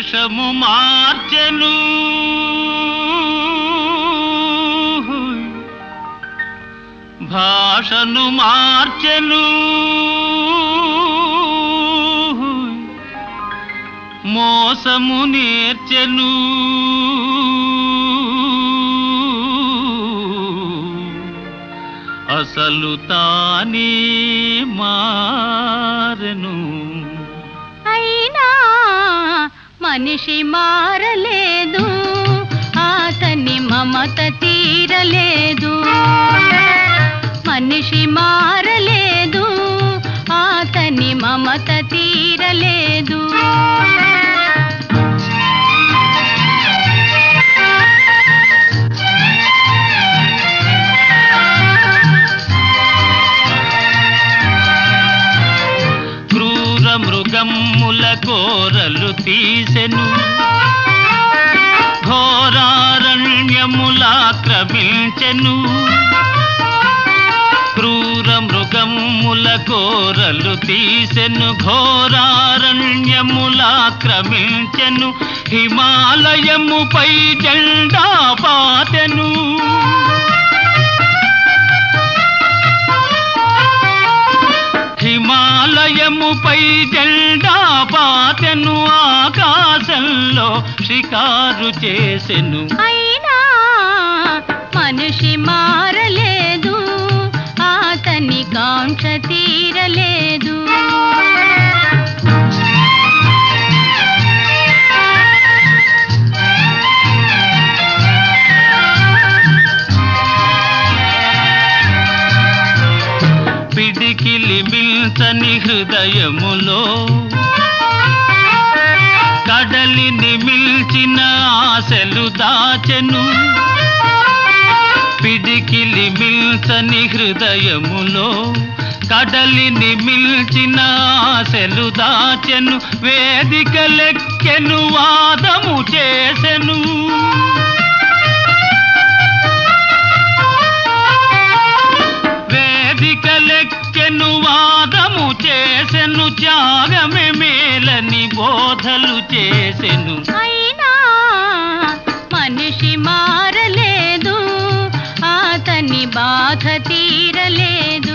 వేషము మార్చెను భాషను మార్చెను మోసము నేర్చెను అసలు తానే మారెను అయినా మనిషి మారలేదు అతని మమత తీరలేదు మనిషి మారలేదు అతని మమత తీరలేదు క్రూర మృగమ్ముల కోరలు తీసెను ఘోరారణ్యములాక్రమించెను క్రూర మృగమ్ముల కోరలు తీసెను ఘోరారణ్యములాక్రమించెను హిమాలయముపై జెండా పాతెను హిమాలయముపై జెండా పాతెను ఆకాశంలో షికారు చేసెను అయినా మనిషి మారలేదు అతని కాంక్ష తీరలేదు పిడికిలి మిల్చని హృదయములో కడలిని మిల్చిన ఆశలు దాచెను పిడికిలి మిల్చని హృదయములో కడలిని మిల్చిన ఆశలు దాచెను వేదిక లెక్కెను వాదము చేసెను వేదిక లెక్కెను వాదము చేసెను త్యాగమే మేలని బోధలు చేసెను అయినా మనిషి మారలేదు అతని బాధ తీరలేదు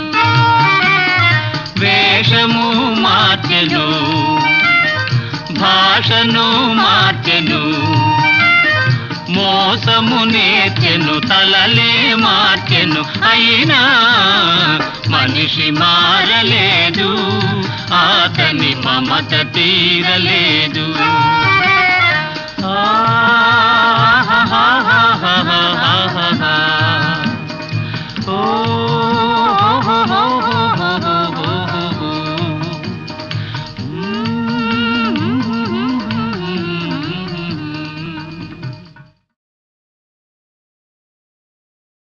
వేషము మార్చెను భాషను మార్చెను మోసము నేర్చెను తలలే మార్చెను అయినా మనిషి మారలేదు అతని మమత తీరలేదు